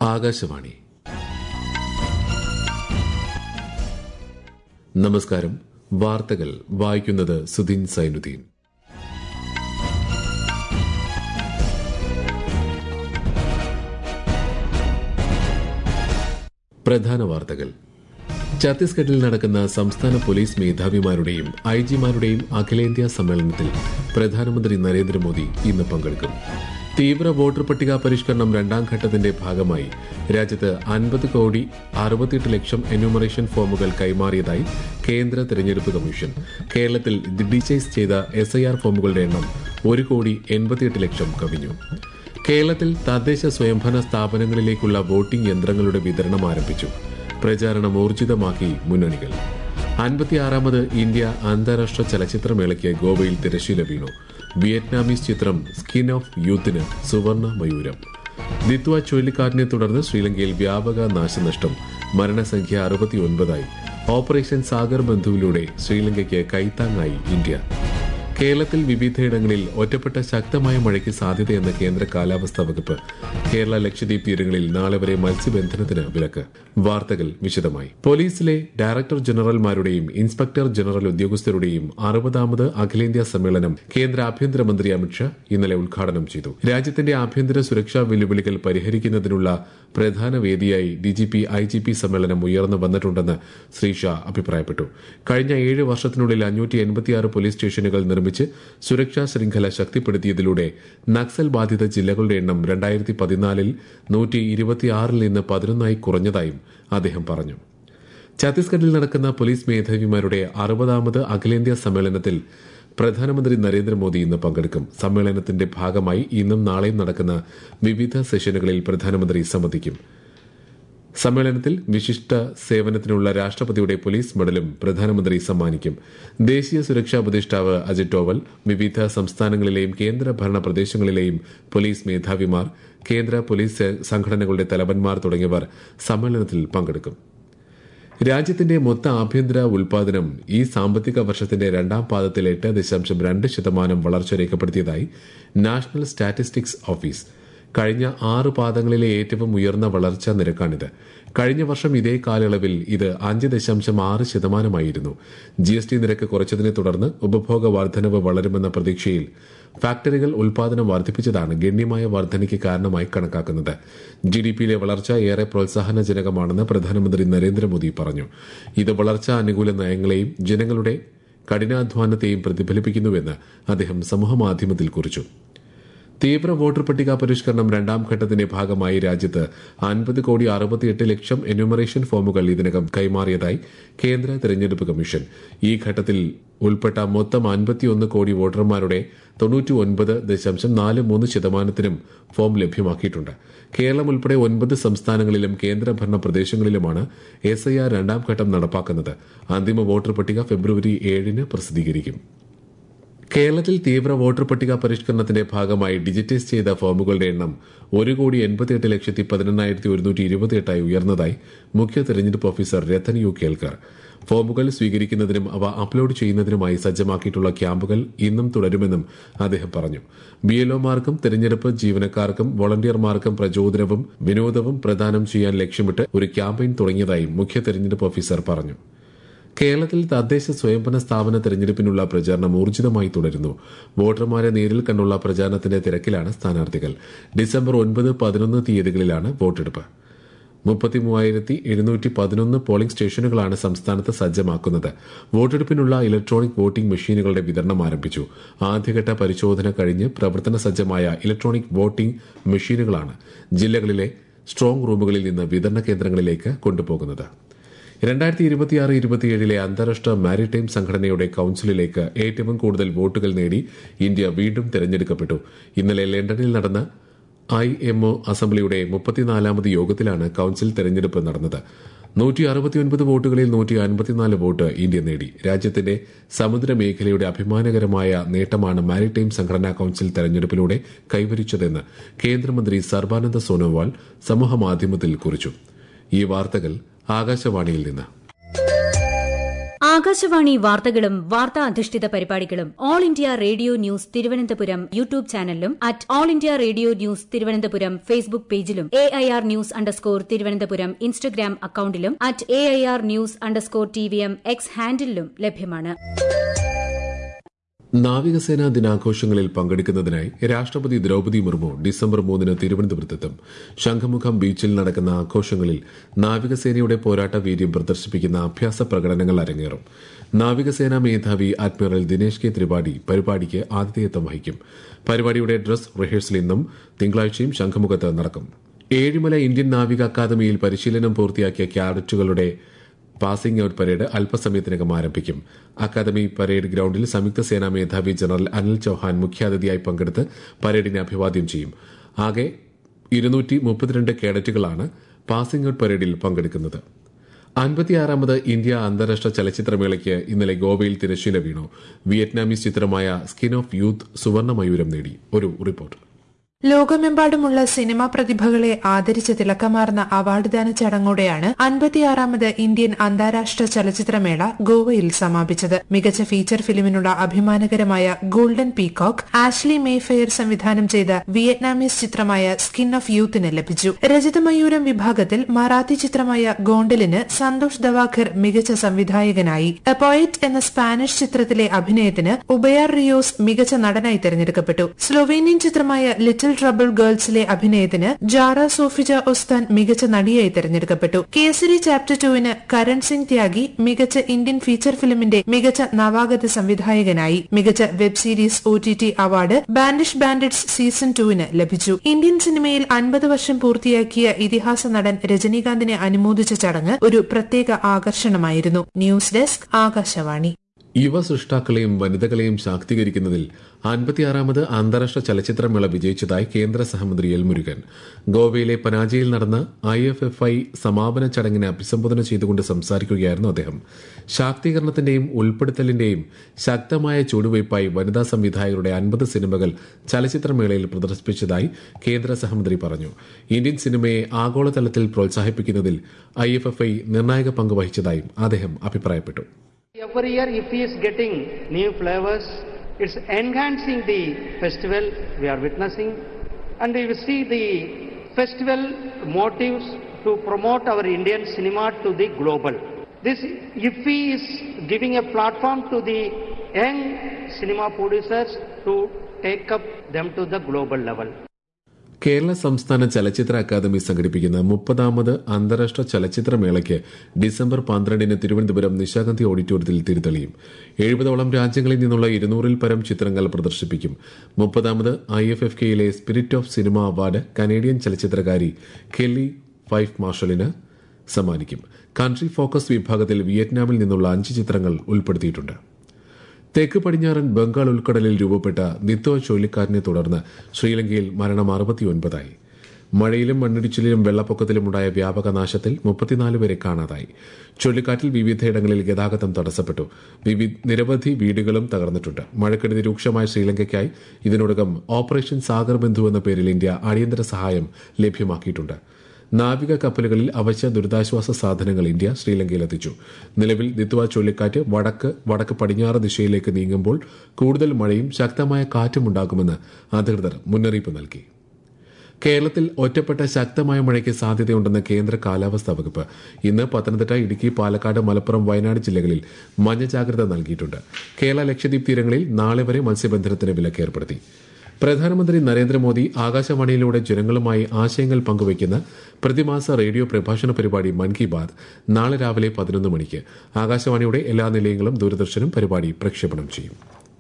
ആകാശവാണി നമസ്കാരം വാർത്തകൾ വായിക്കുന്നത് സുധീൻ സൈനുദ്ദീൻ പ്രധാന വാർത്തകൾ ഛത്തീസ്ഗഡിൽ നടക്കുന്ന സംസ്ഥാന പോലീസ് മേധാവിമാരുടെയും ഐ ജിമാരുടെയും അഖിലേന്ത്യാ സമ്മേളനത്തിൽ പ്രധാനമന്ത്രി നരേന്ദ്രമോദി ഇന്ന് പങ്കെടുക്കും തീവ്ര വോട്ടർ പട്ടിക പരിഷ്കരണം രണ്ടാം ഘട്ടത്തിന്റെ ഭാഗമായി രാജ്യത്ത് അൻപത് കോടി അറുപത്തിയെട്ട് ലക്ഷം എന്യൂമറേഷൻ ഫോമുകൾ കൈമാറിയതായി കേന്ദ്ര തെരഞ്ഞെടുപ്പ് കമ്മീഷൻ കേരളത്തിൽ ഡിജിറ്റൈസ് ചെയ്ത എസ് ഐ ആർ ഫോമുകളുടെ എണ്ണം ഒരു കോടി എൺപത്തിയെട്ട് ലക്ഷം കവിഞ്ഞു കേരളത്തിൽ തദ്ദേശ സ്വയംഭരണ സ്ഥാപനങ്ങളിലേക്കുള്ള വോട്ടിംഗ് യന്ത്രങ്ങളുടെ വിതരണം ആരംഭിച്ചു പ്രചാരണം ഊർജിതമാക്കി മുന്നണികൾ അൻപത്തിയാറാമത് ഇന്ത്യ അന്താരാഷ്ട്ര ചലച്ചിത്രമേളയ്ക്ക് ഗോവയിൽ തിരശീല വീണു വിയറ്റ്നാമീസ് ചിത്രം സ്കിൻ ഓഫ് യൂത്തിന് സുവർണ മയൂരം ദിത്വ ചുഴലിക്കാറ്റിനെ തുടർന്ന് ശ്രീലങ്കയിൽ വ്യാപക നാശനഷ്ടം മരണസംഖ്യ അറുപത്തിയൊൻപതായി ഓപ്പറേഷൻ സാഗർ ബന്ധുവിലൂടെ ശ്രീലങ്കയ്ക്ക് കൈത്താങ്ങായി ഇന്ത്യ കേരളത്തിൽ വിവിധയിടങ്ങളിൽ ഒറ്റപ്പെട്ട ശക്തമായ മഴയ്ക്ക് സാധ്യതയെന്ന് കേന്ദ്ര കാലാവസ്ഥാ വകുപ്പ് കേരള ലക്ഷദ്വീപ് തീരങ്ങളിൽ നാളെ വരെ മത്സ്യബന്ധനത്തിന് വിലക്ക് വാർത്തകൾ വിശദമായി പോലീസിലെ ഡയറക്ടർ ജനറൽമാരുടെയും ഇൻസ്പെക്ടർ ജനറൽ ഉദ്യോഗസ്ഥരുടെയും അറുപതാമത് അഖിലേന്ത്യാ സമ്മേളനം കേന്ദ്ര ആഭ്യന്തരമന്ത്രി അമിത്ഷാ ഇന്നലെ ഉദ്ഘാടനം ചെയ്തു രാജ്യത്തിന്റെ ആഭ്യന്തര സുരക്ഷാ വെല്ലുവിളികൾ പരിഹരിക്കുന്നതിനുള്ള പ്രധാന വേദിയായി ഡിജിപി ഐ ജി പി സമ്മേളനം ഉയർന്നു വന്നിട്ടുണ്ടെന്ന് ശ്രീ ഷാ അഭിപ്രായപ്പെട്ടു കഴിഞ്ഞ ഏഴ് വർഷത്തിനുള്ളിൽ അഞ്ഞൂറ്റി എൺപത്തിയാറ് പോലീസ് സ്റ്റേഷനുകൾ നിർമ്മിച്ച് സുരക്ഷാ ശൃംഖല ശക്തിപ്പെടുത്തിയതിലൂടെ നക്സൽ ബാധിത ജില്ലകളുടെ എണ്ണം രണ്ടായിരത്തി പതിനാലിൽ നൂറ്റി ഇരുപത്തിയാറിൽ നിന്ന് പതിനൊന്നായി കുറഞ്ഞതായും അദ്ദേഹം പറഞ്ഞു ഛത്തീസ്ഗഡിൽ നടക്കുന്ന പോലീസ് മേധാവിമാരുടെ അറുപതാമത് അഖിലേന്ത്യാ സമ്മേളനത്തിൽ പ്രധാനമന്ത്രി നരേന്ദ്രമോദി ഇന്ന് പങ്കെടുക്കും സമ്മേളനത്തിന്റെ ഭാഗമായി ഇന്നും നാളെയും നടക്കുന്ന വിവിധ സെഷനുകളിൽ പ്രധാനമന്ത്രി സംവദിക്കും സമ്മേളനത്തിൽ വിശിഷ്ട സേവനത്തിനുള്ള രാഷ്ട്രപതിയുടെ പോലീസ് മെഡലും പ്രധാനമന്ത്രി സമ്മാനിക്കും ദേശീയ സുരക്ഷാ ഉപദേഷ്ടാവ് അജിത് ഡോവൽ വിവിധ സംസ്ഥാനങ്ങളിലെയും കേന്ദ്രഭരണ പ്രദേശങ്ങളിലെയും പോലീസ് മേധാവിമാർ കേന്ദ്ര പോലീസ് സംഘടനകളുടെ തലവന്മാർ തുടങ്ങിയവർ സമ്മേളനത്തിൽ പങ്കെടുക്കും രാജ്യത്തിന്റെ മൊത്ത ആഭ്യന്തര ഉൽപാദനം ഈ സാമ്പത്തിക വർഷത്തിന്റെ രണ്ടാം പാദത്തിൽ എട്ട് ദശാംശം രണ്ട് ശതമാനം വളർച്ച രേഖപ്പെടുത്തിയതായി നാഷണൽ സ്റ്റാറ്റിസ്റ്റിക്സ് ഓഫീസ് കഴിഞ്ഞ ആറ് പാദങ്ങളിലെ ഏറ്റവും ഉയർന്ന വളർച്ചാ നിരക്കാണിത് കഴിഞ്ഞ വർഷം ഇതേ കാലയളവിൽ ഇത് അഞ്ച് ദശാംശം ആറ് ശതമാനമായിരുന്നു ജി എസ് ടി നിരക്ക് കുറച്ചതിനെ തുടർന്ന് ഉപഭോഗ വർധനവ് വളരുമെന്ന പ്രതീക്ഷയിൽ ഫാക്ടറികൾ ഉൽപാദനം വർദ്ധിപ്പിച്ചതാണ് ഗണ്യമായ വർധനയ്ക്ക് കാരണമായി കണക്കാക്കുന്നത് ജി ഡി പിയിലെ വളർച്ച ഏറെ പ്രോത്സാഹനജനകമാണെന്ന് പ്രധാനമന്ത്രി നരേന്ദ്രമോദി പറഞ്ഞു ഇത് വളർച്ചാ അനുകൂല നയങ്ങളെയും ജനങ്ങളുടെ കഠിനാധ്വാനത്തെയും പ്രതിഫലിപ്പിക്കുന്നുവെന്ന് അദ്ദേഹം സമൂഹമാധ്യമത്തിൽ കുറിച്ചു തീവ്ര വോട്ടർ പട്ടിക പരിഷ്കരണം രണ്ടാം ഘട്ടത്തിന്റെ ഭാഗമായി രാജ്യത്ത് അൻപത് കോടി അറുപത്തിയെട്ട് ലക്ഷം എന്യൂമറേഷൻ ഫോമുകൾ ഇതിനകം കൈമാറിയതായി കേന്ദ്ര തെരഞ്ഞെടുപ്പ് കമ്മീഷൻ ഈ ഘട്ടത്തിൽ ഉൾപ്പെട്ട മൊത്തം അൻപത്തിയൊന്ന് കോടി വോട്ടർമാരുടെ തൊണ്ണൂറ്റി ഒൻപത് ദശാംശം നാല് മൂന്ന് ശതമാനത്തിനും ഫോം ലഭ്യമാക്കിയിട്ടുണ്ട് കേരളം ഉൾപ്പെടെ ഒൻപത് സംസ്ഥാനങ്ങളിലും കേന്ദ്രഭരണ പ്രദേശങ്ങളിലുമാണ് എസ് ഐ ആർ രണ്ടാം ഘട്ടം നടപ്പാക്കുന്നത് അന്തിമ വോട്ടർ പട്ടിക ഫെബ്രുവരി ഏഴിന് പ്രസിദ്ധീകരിക്കും കേരളത്തിൽ തീവ്ര വോട്ടർ പട്ടിക പരിഷ്കരണത്തിന്റെ ഭാഗമായി ഡിജിറ്റൈസ് ചെയ്ത ഫോമുകളുടെ എണ്ണം ഒരു കോടി എൺപത്തിയെട്ട് ലക്ഷത്തി പതിനെണ്ണായിരത്തി ഒരുന്നൂറ്റി ഇരുപത്തിയെട്ടായി ഉയർന്നതായി മുഖ്യ തെരഞ്ഞെടുപ്പ് ഓഫീസർ രത്തൻ യു കേൽക്കർ ഫോമുകൾ സ്വീകരിക്കുന്നതിനും അവ അപ്ലോഡ് ചെയ്യുന്നതിനുമായി സജ്ജമാക്കിയിട്ടുള്ള ക്യാമ്പുകൾ ഇന്നും തുടരുമെന്നും അദ്ദേഹം പറഞ്ഞു ബിഎൽഒമാർക്കും തെരഞ്ഞെടുപ്പ് ജീവനക്കാർക്കും വോളണ്ടിയർമാർക്കും പ്രചോദനവും വിനോദവും പ്രദാനം ചെയ്യാൻ ലക്ഷ്യമിട്ട് ഒരു ക്യാമ്പയിൻ തുടങ്ങിയതായും മുഖ്യ തെരഞ്ഞെടുപ്പ് ഓഫീസർ പറഞ്ഞു കേരളത്തിൽ തദ്ദേശ സ്വയംഭരണ സ്ഥാപന തെരഞ്ഞെടുപ്പിനുള്ള പ്രചാരണം ഊർജിതമായി തുടരുന്നു വോട്ടർമാരെ നേരിൽ കണ്ടുള്ള പ്രചാരണത്തിന്റെ തിരക്കിലാണ് സ്ഥാനാർത്ഥികൾ ഡിസംബർ ഒൻപത് പതിനൊന്ന് തീയതികളിലാണ് വോട്ടെടുപ്പ് മുപ്പത്തിമൂവായിരത്തി എഴുന്നൂറ്റി പതിനൊന്ന് പോളിംഗ് സ്റ്റേഷനുകളാണ് സംസ്ഥാനത്ത് സജ്ജമാക്കുന്നത് വോട്ടെടുപ്പിനുള്ള ഇലക്ട്രോണിക് വോട്ടിംഗ് മെഷീനുകളുടെ വിതരണം ആരംഭിച്ചു ആദ്യഘട്ട പരിശോധന കഴിഞ്ഞ് പ്രവർത്തന സജ്ജമായ ഇലക്ട്രോണിക് വോട്ടിംഗ് മെഷീനുകളാണ് ജില്ലകളിലെ സ്ട്രോങ് റൂമുകളിൽ നിന്ന് വിതരണ കേന്ദ്രങ്ങളിലേക്ക് കൊണ്ടുപോകുന്നത് രണ്ടായിരത്തി ഇരുപത്തിയാറ് ഇരുപത്തിയേഴിലെ അന്താരാഷ്ട്ര മാരിടൈം സംഘടനയുടെ കൌൺസിലിലേക്ക് ഏറ്റവും കൂടുതൽ വോട്ടുകൾ നേടി ഇന്ത്യ വീണ്ടും തെരഞ്ഞെടുക്കപ്പെട്ടു ഇന്നലെ ലണ്ടനിൽ നടന്ന ഐ എംഒ അസംബ്ലിയുടെ മുപ്പത്തിനാലാമത് യോഗത്തിലാണ് കൌൺസിൽ തെരഞ്ഞെടുപ്പ് നടന്നത് നൂറ്റി അറുപത്തിയൊൻപത് വോട്ടുകളിൽ നൂറ്റി അൻപത്തിനാല് വോട്ട് ഇന്ത്യ നേടി രാജ്യത്തിന്റെ സമുദ്ര മേഖലയുടെ അഭിമാനകരമായ നേട്ടമാണ് മാരിടൈം സംഘടനാ കൌൺസിൽ തെരഞ്ഞെടുപ്പിലൂടെ കൈവരിച്ചതെന്ന് കേന്ദ്രമന്ത്രി സർബാനന്ദ സോനോവാൾ സമൂഹമാധ്യമത്തിൽ കുറിച്ചു ഈ വാർത്തകൾ ആകാശവാണിയിൽ നിന്ന് ആകാശവാണി വാർത്തകളും വാർത്താ അധിഷ്ഠിത പരിപാടികളും all India radio news Thiruvananthapuram YouTube ചാനലിലും at all India radio news Thiruvananthapuram Facebook പേജിലും A I R news underscore Thiruvananthapuram Instagram അക്കൌണ്ടിലും at A I R news underscore T V M X ഹാൻഡിലും ലഭ്യമാണ് നാവികസേനാ ദിനാഘോഷങ്ങളിൽ പങ്കെടുക്കുന്നതിനായി രാഷ്ട്രപതി ദ്രൌപദി മുർമു ഡിസംബർ മൂന്നിന് തിരുവനന്തപുരത്തെത്തും ശംഖുമുഖം ബീച്ചിൽ നടക്കുന്ന ആഘോഷങ്ങളിൽ നാവികസേനയുടെ പോരാട്ട വീര്യം പ്രദർശിപ്പിക്കുന്ന അഭ്യാസ പ്രകടനങ്ങൾ അരങ്ങേറും നാവികസേനാ മേധാവി അഡ്മിറൽ ദിനേശ് കെ ത്രിപാഠി പരിപാടിക്ക് ആതിഥേയത്വം വഹിക്കും പരിപാടിയുടെ ഡ്രസ് റിഹേഴ്സൽ ഇന്നും തിങ്കളാഴ്ചയും ശംഖുമുഖത്ത് നടക്കും ഏഴിമല ഇന്ത്യൻ നാവിക അക്കാദമിയിൽ പരിശീലനം പൂർത്തിയാക്കിയ ക്യാഡറ്റുകളുടെ പാസിംഗ് ഔട്ട് പരേഡ് അല്പസമയത്തിനകം ആരംഭിക്കും അക്കാദമി പരേഡ് ഗ്രൌണ്ടിൽ സംയുക്ത സേനാ മേധാവി ജനറൽ അനിൽ ചൌഹാൻ മുഖ്യാതിഥിയായി പങ്കെടുത്ത് പരേഡിനെ അഭിവാദ്യം ചെയ്യും ആകെ ഇരുന്നൂറ്റി മുപ്പത്തിരണ്ട് കേഡറ്റുകളാണ് പാസിംഗ് ഔട്ട് പരേഡിൽ പങ്കെടുക്കുന്നത് അൻപത്തിയാറാമത് ഇന്ത്യ അന്താരാഷ്ട്ര ചലച്ചിത്രമേളയ്ക്ക് ഇന്നലെ ഗോവയിൽ തിരശ്ശീല വീണു വിയറ്റ്നാമീസ് ചിത്രമായ സ്കിൻ ഓഫ് യൂത്ത് സുവർണ മയൂരം നേടി ഒരു റിപ്പോർട്ട് ലോകമെമ്പാടുമുള്ള സിനിമാ പ്രതിഭകളെ ആദരിച്ച തിളക്കമാർന്ന അവാർഡ് ദാന ചടങ്ങോടെയാണ് അൻപത്തിയാറാമത് ഇന്ത്യൻ അന്താരാഷ്ട്ര ചലച്ചിത്രമേള ഗോവയിൽ സമാപിച്ചത് മികച്ച ഫീച്ചർ ഫിലിമിനുള്ള അഭിമാനകരമായ ഗോൾഡൻ പീകോക്ക് ആഷ്ലി മേഫെയർ സംവിധാനം ചെയ്ത വിയറ്റ്നാമീസ് ചിത്രമായ സ്കിൻ ഓഫ് യൂത്തിന് ലഭിച്ചു രജതമയൂരം വിഭാഗത്തിൽ മറാത്തി ചിത്രമായ ഗോണ്ടലിന് സന്തോഷ് ദവാഖർ മികച്ച സംവിധായകനായി എ പോയറ്റ് എന്ന സ്പാനിഷ് ചിത്രത്തിലെ അഭിനയത്തിന് ഉബയാർ റിയോസ് മികച്ച നടനായി തെരഞ്ഞെടുക്കപ്പെട്ടു സ്ലൊവേനിയൻ ചിത്രമായ ലിറ്റിൽ ട്രബിൾ ഗേൾസിലെ അഭിനയത്തിന് ജാറ സോഫിജ ഒസ്താൻ മികച്ച നടിയായി തെരഞ്ഞെടുക്കപ്പെട്ടു കേസരി ചാപ്റ്റർ ടുവിന് കരൺ സിംഗ് ത്യാഗി മികച്ച ഇന്ത്യൻ ഫീച്ചർ ഫിലിമിന്റെ മികച്ച നവാഗത സംവിധായകനായി മികച്ച web series O T T award Bandish bandits season ടുവിന് ലഭിച്ചു ഇന്ത്യൻ സിനിമയിൽ അൻപത് വർഷം പൂർത്തിയാക്കിയ ഇതിഹാസ നടൻ രജനീകാന്തിനെ അനുമോദിച്ച ചടങ്ങ് ഒരു പ്രത്യേക ആകർഷണമായിരുന്നു ന്യൂസ് ഡെസ്ക് ആകാശവാണി യുവ സൃഷ്ടാക്കളെയും വനിതകളെയും ശാക്തീകരിക്കുന്നതിൽ അൻപത്തിയാറാമത് അന്താരാഷ്ട്ര ചലച്ചിത്രമേള വിജയിച്ചതായി കേന്ദ്ര സഹമന്ത്രി എൽ മുരുകൻ ഗോവയിലെ പനാജിയിൽ നടന്ന ഐ എഫ് എഫ് ഐ സമാപന ചടങ്ങിനെ അഭിസംബോധന ചെയ്തുകൊണ്ട് സംസാരിക്കുകയായിരുന്നു അദ്ദേഹം ശാക്തീകരണത്തിന്റെയും ഉൾപ്പെടുത്തലിന്റെയും ശക്തമായ ചുവടുവയ്പായി വനിതാ സംവിധായകരുടെ അൻപത് സിനിമകൾ ചലച്ചിത്രമേളയിൽ പ്രദർശിപ്പിച്ചതായി കേന്ദ്ര സഹമന്ത്രി പറഞ്ഞു ഇന്ത്യൻ സിനിമയെ ആഗോളതലത്തിൽ പ്രോത്സാഹിപ്പിക്കുന്നതിൽ ഐ എഫ് എഫ് ഐ നിർണായക പങ്ക് വഹിച്ചതായും അദ്ദേഹം അഭിപ്രായപ്പെട്ടു Every year, if he is getting new flavors, it's enhancing the festival we are witnessing, and we will see the festival motives to promote our Indian cinema to the global. This IFFI is giving a platform to the young cinema producers to take up them to the global level. Kerala സംസ്ഥാന ചലച്ചിത്ര academy സംഘടിപ്പിക്കുന്ന മുപ്പതാമത് അന്താരാഷ്ട്ര ചലച്ചിത്രമേളയ്ക്ക് December പന്ത്രണ്ടിന് തിരുവനന്തപുരം നിശാഗന്ധി ഓഡിറ്റോറിയത്തിൽ തിരിതെളിയും എഴുപതോളം രാജ്യങ്ങളിൽ നിന്നുള്ള ഇരുന്നൂറിൽ പരം ചിത്രങ്ങൾ പ്രദർശിപ്പിക്കും മുപ്പതാമത് ഐ എഫ് എഫ് കെയിലെ spirit of cinema award Canadian ചലച്ചിത്രകാരി കെല്ലി ഫൈഫ് മാർഷലിന് സമ്മാനിക്കും കൺട്രി ഫോക്കസ് വിഭാഗത്തിൽ വിയറ്റ്നാമിൽ നിന്നുള്ള അഞ്ച് ചിത്രങ്ങൾ ഉൾപ്പെടുത്തിയിട്ടുണ്ട് തെക്ക് പടിഞ്ഞാറൻ ബംഗാൾ ഉൾക്കടലിൽ രൂപപ്പെട്ട നിത്തോ ചുഴലിക്കാറ്റിനെ തുടർന്ന് ശ്രീലങ്കയിൽ മരണം അറുപത്തിയൊൻപതായി മഴയിലും മണ്ണിടിച്ചിലിലും വെള്ളപ്പൊക്കത്തിലും ഉണ്ടായ വ്യാപക നാശത്തിൽ മുപ്പത്തിനാല് പേരെ കാണാതായി ചുഴലിക്കാറ്റിൽ വിവിധയിടങ്ങളിൽ ഗതാഗതം തടസ്സപ്പെട്ടു വിവി നിരവധി വീടുകളും തകർന്നിട്ടുണ്ട് മഴക്കെടുതി രൂക്ഷമായ ശ്രീലങ്കയ്ക്കായി ഇതിനോടകം ഓപ്പറേഷൻ സാഗർ ബന്ധു എന്ന പേരിൽ ഇന്ത്യ അടിയന്തര സഹായം ലഭ്യമാക്കിയിട്ടുണ്ട് നാവിക കപ്പലുകളിൽ അവശ്യ ദുരിതാശ്വാസ സാധനങ്ങൾ ഇന്ത്യ ശ്രീലങ്കയിൽ എത്തിച്ചു നിലവിൽ ദിത്വ ചുഴലിക്കാറ്റ് വടക്ക് വടക്ക് പടിഞ്ഞാറ് ദിശയിലേക്ക് നീങ്ങുമ്പോൾ കൂടുതൽ മഴയും ശക്തമായ കാറ്റും ഉണ്ടാകുമെന്ന് അധികൃതർ മുന്നറിയിപ്പ് നൽകി കേരളത്തിൽ ഒറ്റപ്പെട്ട ശക്തമായ മഴയ്ക്ക് സാധ്യതയുണ്ടെന്ന് കേന്ദ്ര കാലാവസ്ഥാ വകുപ്പ് ഇന്ന് പത്തനംതിട്ട ഇടുക്കി പാലക്കാട് മലപ്പുറം വയനാട് ജില്ലകളിൽ മഞ്ഞ ജാഗ്രത നൽകിയിട്ടുണ്ട് കേരള ലക്ഷദ്വീപ് തീരങ്ങളിൽ നാളെ വരെ മത്സ്യബന്ധനത്തിന് വിലക്ക് ഏർപ്പെടുത്തി പ്രധാനമന്ത്രി നരേന്ദ്രമോദി ആകാശവാണിയിലൂടെ ജനങ്ങളുമായി ആശയങ്ങൾ പങ്കുവയ്ക്കുന്ന പ്രതിമാസ റേഡിയോ പ്രഭാഷണ പരിപാടി മൻ കി ബാത് നാളെ രാവിലെ പതിനൊന്ന് മണിക്ക് ആകാശവാണിയുടെ എല്ലാ നിലയങ്ങളും ദൂരദർശനും പരിപാടി പ്രക്ഷേപണം ചെയ്യും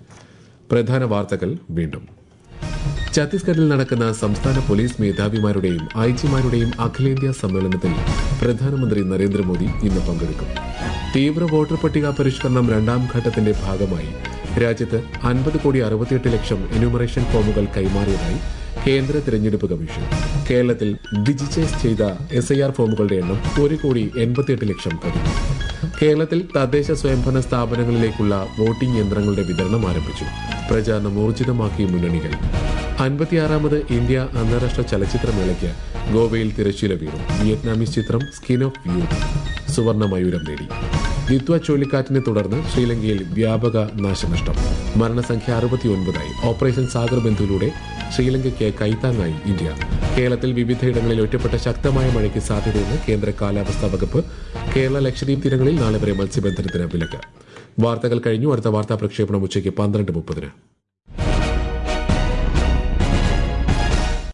പ്രധാന വാർത്തകൾ വീണ്ടും ഛത്തീസ്ഗഡിൽ നടക്കുന്ന സംസ്ഥാന പോലീസ് മേധാവിമാരുടെയും ഐ ജിമാരുടെയും അഖിലേന്ത്യാ സമ്മേളനത്തിൽ പ്രധാനമന്ത്രി നരേന്ദ്രമോദി ഇന്ന് പങ്കെടുക്കും തീവ്ര വോട്ടർ പട്ടിക പരിഷ്കരണം രണ്ടാം ഘട്ടത്തിന്റെ ഭാഗമായി രാജ്യത്ത് അൻപത് കോടി അറുപത്തിയെട്ട് ലക്ഷം എന്യൂമറേഷൻ ഫോമുകൾ കൈമാറിയതായി കേന്ദ്ര തിരഞ്ഞെടുപ്പ് കമ്മീഷൻ കേരളത്തിൽ ഡിജിറ്റൈസ് ചെയ്ത എസ് ഐ ആർ ഫോമുകളുടെ എണ്ണം ഒരു കോടി എൺപത്തിയെട്ട് ലക്ഷം കവിഞ്ഞു കേരളത്തിൽ തദ്ദേശ സ്വയംഭരണ സ്ഥാപനങ്ങളിലേക്കുള്ള വോട്ടിംഗ് യന്ത്രങ്ങളുടെ വിതരണം ആരംഭിച്ചു പ്രചാരണം ഊർജിതമാക്കിയ മുന്നണികൾ അൻപത്തിയാറാമത് ഇന്ത്യ അന്താരാഷ്ട്ര ചലച്ചിത്രമേളയ്ക്ക് ഗോവയിൽ തിരശ്ശീല വീണു വിയറ്റ്നാമീസ് ചിത്രം സ്കിൻ ഓഫ് യൂത്ത് സുവർണ മയൂരം നേടി ദിത്വ ചുഴലിക്കാറ്റിനെ തുടർന്ന് ശ്രീലങ്കയിൽ വ്യാപക നാശനഷ്ടം മരണസംഖ്യ അറുപത്തിയൊൻപതായി ഓപ്പറേഷൻ സാഗർ ബന്ധുവിലൂടെ ശ്രീലങ്കയ്ക്ക് കൈത്താങ്ങായി ഇന്ത്യ കേരളത്തിൽ വിവിധയിടങ്ങളിൽ ഒറ്റപ്പെട്ട ശക്തമായ മഴയ്ക്ക് സാധ്യതയെന്ന് കേന്ദ്ര കാലാവസ്ഥാ വകുപ്പ് കേരള ലക്ഷദ്വീപ് തീരങ്ങളിൽ നാളെ വരെ മത്സ്യബന്ധനത്തിന് വിലക്ക് വാർത്തകൾ കഴിഞ്ഞു അടുത്ത വാർത്താ പ്രക്ഷേപണം ഉച്ചയ്ക്ക് പന്ത്രണ്ട് മുപ്പതിന്